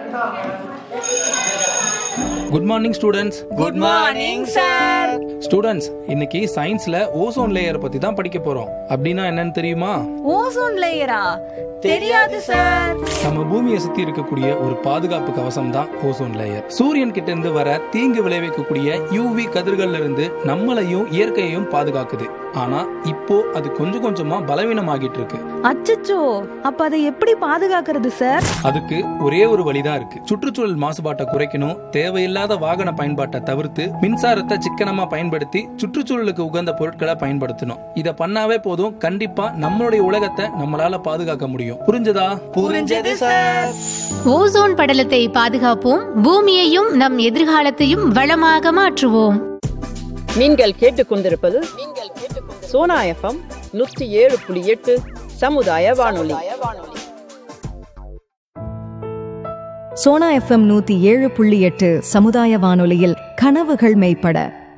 good morning students good morning sir students இன்னைக்கு சயின்ஸ்ல ozone layer பத்தி தான் படிக்க போறோம் அப்படின்னா என்னன்னு தெரியுமா ஓசோன் லேயரா தெரியாது சார் நம்ம பூமியை சுத்தி இருக்கக்கூடிய ஒரு பாதுகாப்பு கவசம் தான் ஓசோன் லேயர் சூரியன் கிட்ட இருந்து வர தீங்கு விளைவிக்கக்கூடிய யூவி கதிர்கள்ல இருந்து நம்மளையும் இயற்கையையும் பாதுகாக்குது ஆனா இப்போ அது கொஞ்சம் கொஞ்சமா பலவீனமாகிட்டு இருக்கு அச்சச்சோ அப்ப அதை எப்படி பாதுகாக்கிறது சார் அதுக்கு ஒரே ஒரு வழிதான் இருக்கு சுற்றுச்சூழல் மாசுபாட்டை குறைக்கணும் தேவையில்லாத வாகன பயன்பாட்டை தவிர்த்து மின்சாரத்தை சிக்கனமா பயன்படுத்தி சுற்றுச்சூழலுக்கு உகந்த பொருட்களை பயன்படுத்தணும் இத பண்ணாவே போதும் கண்டிப்பா நம்மளுடைய உலகத்தை நம்மளால பாதுகாக்க முடியும் புரிஞ்சதா புரிஞ்சது சார் ஓசோன் படலத்தை பாதுகாப்போம் பூமியையும் நம் எதிர்காலத்தையும் வளமாக மாற்றுவோம் நீங்கள் கேட்டுக்கொண்டிருப்பது சோனா எஃப்எம் நூற்றி ஏழு புள்ளி எட்டு சமுதாய வானொலி சோனா எஃப்எம் நூத்தி ஏழு புள்ளி எட்டு சமுதாய வானொலியில் கனவுகள் மெய்ப்பட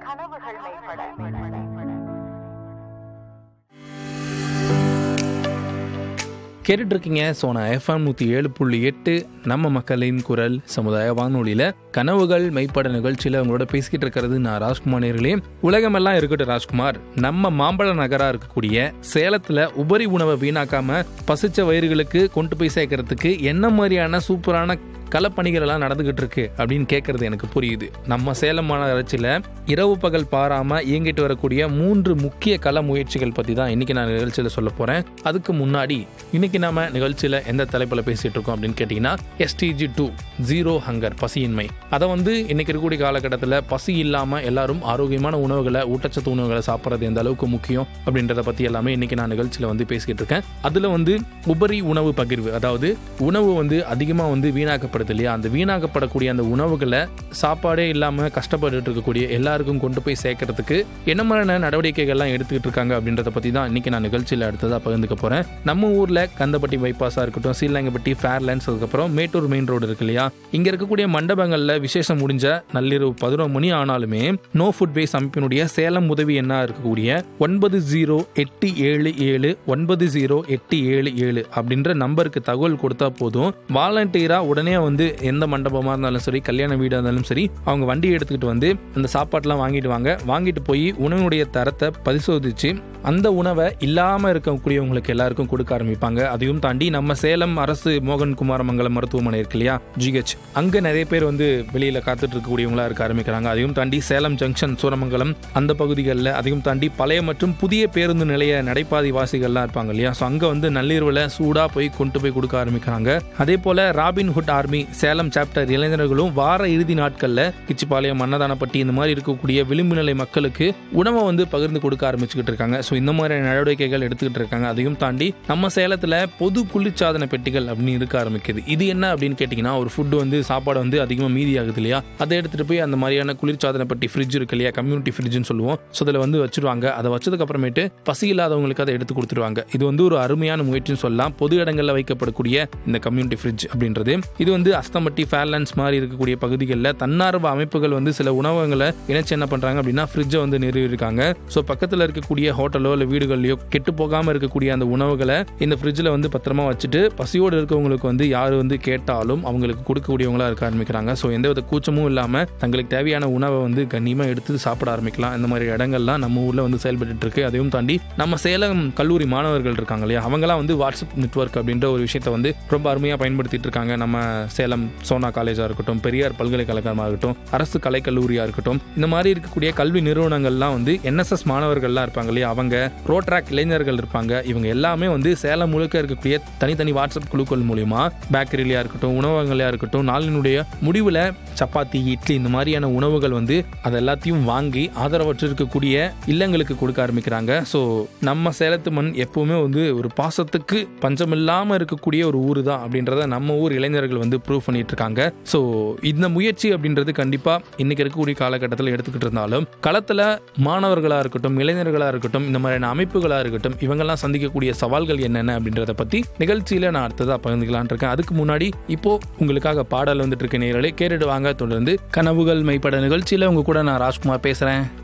கேட்டுட்டு இருக்கீங்க சோனா எஃப்எம் நூத்தி ஏழு புள்ளி எட்டு நம்ம மக்களின் குரல் சமுதாய வானொலியில கனவுகள் மெய்ப்பட நிகழ்ச்சியில உங்களோட பேசிக்கிட்டு இருக்கிறது நான் ராஜ்குமார் நேர்களே உலகமெல்லாம் இருக்கட்டும் ராஜ்குமார் நம்ம மாம்பழ நகரா இருக்கக்கூடிய சேலத்துல உபரி உணவை வீணாக்காம பசிச்ச வயிறுகளுக்கு கொண்டு போய் சேர்க்கறதுக்கு என்ன மாதிரியான சூப்பரான களப்பணிகள் எல்லாம் நடந்துகிட்டு இருக்கு அப்படின்னு கேட்கறது எனக்கு புரியுது நம்ம சேலம் மாநகராட்சியில இரவு பகல் பாராம இயங்கிட்டு வரக்கூடிய மூன்று முக்கிய கள முயற்சிகள் பத்தி தான் இன்னைக்கு நான் நிகழ்ச்சியில சொல்ல போறேன் அதுக்கு முன்னாடி இன்னைக்கு நாம நிகழ்ச்சியில எந்த தலைப்புல பேசிட்டு இருக்கோம் அப்படின்னு கேட்டீங்கன்னா எஸ்டிஜி டூ ஜீரோ ஹங்கர் பசியின்மை அதை வந்து இன்னைக்கு இருக்கக்கூடிய காலகட்டத்தில் பசி இல்லாம எல்லாரும் ஆரோக்கியமான உணவுகளை ஊட்டச்சத்து உணவுகளை சாப்பிட்றது எந்த அளவுக்கு முக்கியம் அப்படின்றத பத்தி எல்லாமே இன்னைக்கு நான் நிகழ்ச்சியில வந்து பேசிக்கிட்டு இருக்கேன் அதுல வந்து உபரி உணவு பகிர்வு அதாவது உணவு வந்து அதிகமா வந்து வீணாக்கப்படுது இல்லையா அந்த வீணாக்கப்படக்கூடிய அந்த உணவுகளை சாப்பாடே இல்லாம கஷ்டப்பட்டுட்டு இருக்கக்கூடிய எல்லாருக்கும் கொண்டு போய் சேர்க்கறதுக்கு என்ன மாதிரியான நடவடிக்கைகள்லாம் எடுத்துக்கிட்டு இருக்காங்க அப்படின்றத பத்தி தான் இன்னைக்கு நான் நிகழ்ச்சியில் அடுத்ததா பகிர்ந்துக்க போறேன் நம்ம ஊர்ல கந்தப்பட்டி பைபாஸா இருக்கட்டும் சீலாங்கப்பட்டி ஃபேர்லேண்ட்ஸ் அதுக்கப்புறம் மேட்டூர் மெயின் ரோடு இருக்கு இல்லையா இங்க இருக்கக்கூடிய மண்டபங்கள்ல விசேஷம் முடிஞ்ச நள்ளிரவு பதினொரு மணி ஆனாலுமே நோ ஃபுட் வேஸ்ட் அமைப்பினுடைய சேலம் உதவி என்ன இருக்கக்கூடிய ஒன்பது ஜீரோ எட்டு ஏழு ஏழு ஒன்பது ஜீரோ எட்டு ஏழு ஏழு அப்படின்ற நம்பருக்கு தகவல் கொடுத்தா போதும் வாலண்டியரா உடனே வந்து எந்த மண்டபமா இருந்தாலும் சரி கல்யாண வீடா இருந்தாலும் சரி அவங்க வண்டி எடுத்துக்கிட்டு வந்து அந்த சாப்பாட்டுலாம் வாங்கிட்டு வாங்க வாங்கிட்டு போய் உணவினுடைய தரத்தை பரிசோதிச்சு அந்த உணவை இல்லாம இருக்கக்கூடியவங்களுக்கு எல்லாருக்கும் கொடுக்க ஆரம்பிப்பாங்க அதையும் தாண்டி நம்ம சேலம் அரசு மோகன் குமாரமங்கலம் மருத்துவமனை இருக்கு இல்லையா ஜிஹெச் அங்க நிறைய பேர் வந்து வெளியில காத்துட்டு இருக்கக்கூடியவங்களா இருக்க ஆரம்பிக்கிறாங்க அதையும் தாண்டி சேலம் ஜங்ஷன் சூரமங்கலம் அந்த பகுதிகளில் அதையும் தாண்டி பழைய மற்றும் புதிய பேருந்து நிலைய நடைபாதை வாசிகள்லாம் இருப்பாங்க இல்லையா ஸோ அங்க வந்து நள்ளிரவுல சூடா போய் கொண்டு போய் கொடுக்க ஆரம்பிக்கிறாங்க அதே போல Robin Hood army Salem chapter இளைஞர்களும் வார இறுதி நாட்கள்ல கிச்சிப்பாளையம் அன்னதானப்பட்டி இந்த மாதிரி இருக்கக்கூடிய விளிம்பு நிலை மக்களுக்கு உணவை வந்து பகிர்ந்து கொடுக்க ஆரம்பிச்சுக்கிட்டு இருக்காங்க ஸோ இந்த மாதிரியான நடவடிக்கைகள் எடுத்துக்கிட்டு இருக்காங்க அதையும் தாண்டி நம்ம சேலத்துல பொது குளிர்சாதன பெட்டிகள் அப்படின்னு இருக்க ஆரம்பிக்குது இது என்ன அப்படின்னு கேட்டிங்கன்னா ஒரு ஃபுட் வந்து சாப்பாடு வந்து அதிகமாக மீதி ஆகுது இல்லையா அதை எடுத்துட்டு போய் அந்த மாதிரியான குளிர்சாதன பெட்டி ஃப்ரிட்ஜ் இருக்கு இல்லையா கம்யூனிட்டி ஃப்ரிட்ஜ்னு சொல்லுவோம் ஸோ அதில் வந்து வச்சிருவாங்க அதை வச்சதுக்கு அப்புறமேட்டு பசி இல்லாதவங்களுக்கு அதை எடுத்து கொடுத்துருவாங்க இது வந்து ஒரு அருமையான முயற்சின்னு சொல்லலாம் பொது இடங்களில் வைக்கப்படக்கூடிய இந்த கம்யூனிட்டி ஃப்ரிட்ஜ் அப்படின்றது இது வந்து அஸ்தம்பட்டி ஃபேர்லேண்ட்ஸ் மாதிரி இருக்கக்கூடிய பகுதிகளில் தன்னார்வ அமைப்புகள் வந்து சில உணவகங்களை இணைச்சு என்ன பண்றாங்க அப்படின்னா ஃப்ரிட்ஜை வந்து நிறுவிருக்காங்க ஸோ பக்கத்தில் இருக்கக்கூடிய ஹோட்டலோ இல்லை வீடுகள்லையோ கெட்டு போகாம இருக்கக்கூடிய அந்த உணவுகளை இந்த ஃப்ரிட்ஜில் வந்து பத்திரமா வச்சுட்டு பசியோடு இருக்கவங்களுக்கு வந்து யார் வந்து கேட்டாலும் அவங்களுக்கு கொடுக்கக்கூடியவங்களா இருக்க ஆரம்பிக்கிறாங்க ஸோ எந்தவித கூச்சமும் இல்லாமல் தங்களுக்கு தேவையான உணவை வந்து கண்ணியமாக எடுத்து சாப்பிட ஆரம்பிக்கலாம் இந்த மாதிரி இடங்கள்லாம் நம்ம ஊரில் வந்து செயல்பட்டு இருக்கு அதையும் தாண்டி நம்ம சேலம் கல்லூரி மாணவர்கள் இருக்காங்க இல்லையா அவங்களாம் வந்து வாட்ஸ்அப் நெட்வொர்க் அப்படின்ற ஒரு விஷயத்த வந்து ரொம்ப அருமையாக பயன்படுத்திட்டு இருக்காங்க நம்ம சேலம் சோனா காலேஜாக இருக்கட்டும் பெரியார் பல்கலைக்கழகமாக இருக்கட்டும் அரசு கலைக்கல்லூரியாக இருக்கட்டும் இந்த மாதிரி இருக்கக்கூடிய கல்வி நிறுவனங்கள்லாம் வந்து என்எஸ்எஸ் மாணவர்கள்லாம் இருப்பாங்க இல்லையா அவங்க ரோட்ராக் இளைஞர்கள் இருப்பாங்க இவங்க எல்லாமே வந்து சேலம் முழுக்க இருக்கக்கூடிய தனித்தனி வாட்ஸ்அப் குழுக்கள் மூலியமா பேக்கரிலையா இருக்கட்டும் உணவகங்களையா இருக்கட்டும் நாளினுடைய முடிவில் சப்பாத்தி இட்லி இந்த மாதிரியான உணவுகள் வந்து அது எல்லாத்தையும் வாங்கி ஆதரவற்று இருக்கக்கூடிய இல்லங்களுக்கு கொடுக்க ஆரம்பிக்கிறாங்க ஸோ நம்ம சேலத்து மண் எப்பவுமே வந்து ஒரு பாசத்துக்கு பஞ்சமில்லாமல் இருக்கக்கூடிய ஒரு ஊர் தான் அப்படின்றத நம்ம ஊர் இளைஞர்கள் வந்து ப்ரூவ் பண்ணிட்டு இருக்காங்க ஸோ இந்த முயற்சி அப்படின்றது கண்டிப்பாக இன்னைக்கு இருக்கக்கூடிய காலகட்டத்தில் எடுத்துக்கிட்டு இருந்தாலும் களத்தில் மாணவர்களாக இருக்கட்டும் இளைஞர்களாக இருக்கட்டும் இந்த மாதிரியான அமைப்புகளாக இருக்கட்டும் இவங்கெல்லாம் சந்திக்கக்கூடிய சவால்கள் என்னென்ன அப்படின்றத பற்றி நிகழ்ச்சியில் நான் அடுத்ததாக பகிர்ந்துக்கலான் இருக்கேன் அதுக்கு முன்னாடி இப்போ உங்களுக்காக பாடல் வந்துட்டு இருக்க நேரலே கேட்டுட்டு வாங்க தொடர்ந்து கனவுகள் மெய்ப்பட நிகழ்ச்சியில் உங்க கூட நான் ராஜ்குமார் பேசுகிறேன்